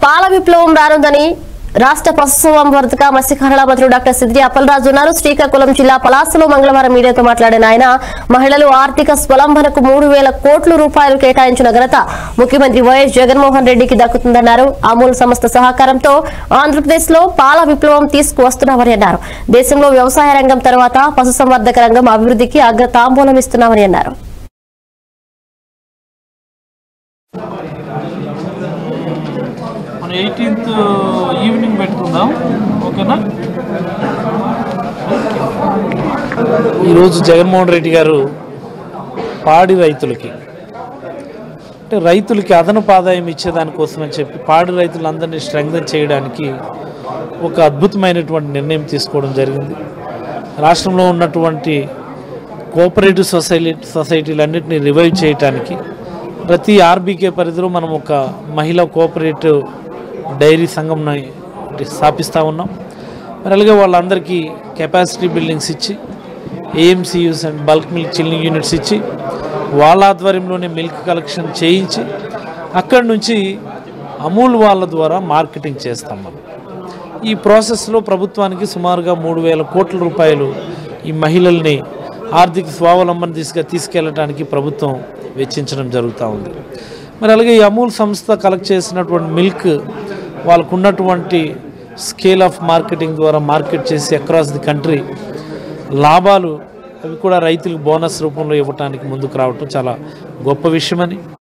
పాల విప్లవం రానుందని రాష్ట్ర పశుసంవర్ధక మత్స్యకారుల మంత్రి డాక్టర్ సిద్ది అప్పలరాజు ఉన్నారు శ్రీకాకుళం జిల్లా పలాసలో మంగళవారం మీడియాతో మాట్లాడిన ఆయన మహిళలు ఆర్థిక స్వలంబనకు మూడు వేల కోట్ల రూపాయలు కేటాయించిన ఘనత ముఖ్యమంత్రి వైఎస్ జగన్మోహన్ రెడ్డికి దక్కుతుందన్నారు అమూల్ సంస్థ సహకారంతో ఆంధ్రప్రదేశ్ లో పాల విప్లవం తీసుకువస్తున్నామని అన్నారు దేశంలో వ్యవసాయ రంగం తర్వాత పశుసంవర్ధక రంగం అభివృద్ధికి అగ్ర తాంబూలం ఇస్తున్నామని అన్నారు మనం ఎయిటీన్త్ ఈవినింగ్ పెట్టుకుందాం ఓకేనా ఈరోజు జగన్మోహన్ రెడ్డి గారు పాడి రైతులకి అంటే రైతులకి అదనపు ఆదాయం ఇచ్చేదానికోసం అని చెప్పి పాడి రైతులందరినీ స్ట్రెంగ్తన్ చేయడానికి ఒక అద్భుతమైనటువంటి నిర్ణయం తీసుకోవడం జరిగింది రాష్ట్రంలో ఉన్నటువంటి కోఆపరేటివ్ సొసైటీ సొసైటీలన్నింటినీ రివైవ్ చేయడానికి ప్రతి ఆర్బీకే పరిధిలో మనం ఒక మహిళా కోఆపరేటివ్ డైరీ సంఘంని స్థాపిస్తూ ఉన్నాం మరి అలాగే వాళ్ళందరికీ కెపాసిటీ బిల్డింగ్స్ ఇచ్చి AMCUs and bulk milk chilling units ఇచ్చి వాళ్ళ ఆధ్వర్యంలోనే మిల్క్ కలెక్షన్ చేయించి అక్కడి నుంచి అమూల్ వాళ్ళ ద్వారా మార్కెటింగ్ చేస్తాం మనం ఈ ప్రాసెస్లో ప్రభుత్వానికి సుమారుగా మూడు వేల కోట్ల రూపాయలు ఈ మహిళల్ని ఆర్థిక స్వావలంబన దిశగా తీసుకెళ్ళడానికి ప్రభుత్వం వెచ్చించడం జరుగుతూ ఉంది మరి అలాగే ఈ అమూల్ సంస్థ కలెక్ట్ చేసినటువంటి మిల్క్ వాళ్ళకు ఉన్నటువంటి స్కేల్ ఆఫ్ మార్కెటింగ్ ద్వారా మార్కెట్ చేసి అక్రాస్ ది కంట్రీ లాభాలు అవి కూడా రైతులకు బోనస్ రూపంలో ఇవ్వడానికి ముందుకు రావటం చాలా గొప్ప విషయమని